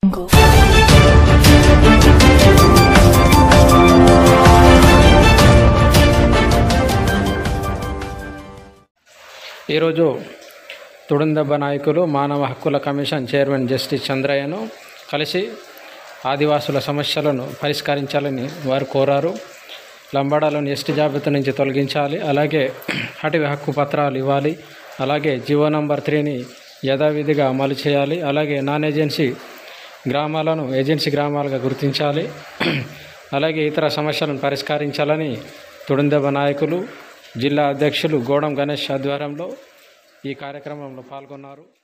ఈరోజు తుడుందెబ్బ నాయకులు మానవ హక్కుల కమిషన్ చైర్మన్ జస్టిస్ చంద్రయ్యను కలిసి ఆదివాసుల సమస్యలను పరిష్కరించాలని వారు కోరారు లంబాడాలను ఎస్టీ జాబితా నుంచి తొలగించాలి అలాగే అటవీ హక్కు పత్రాలు ఇవ్వాలి అలాగే జీవో నంబర్ త్రీని యథావిధిగా అమలు చేయాలి అలాగే నాన్ ఏజెన్సీ గ్రామాలను ఏజెన్సీ గ్రామాలుగా గుర్తించాలి అలాగే ఇతర సమస్యలను పరిష్కరించాలని తుడుందెబ్బ నాయకులు జిల్లా అధ్యక్షులు గోడం గణేష్ ఆధ్వర్యంలో ఈ కార్యక్రమంలో పాల్గొన్నారు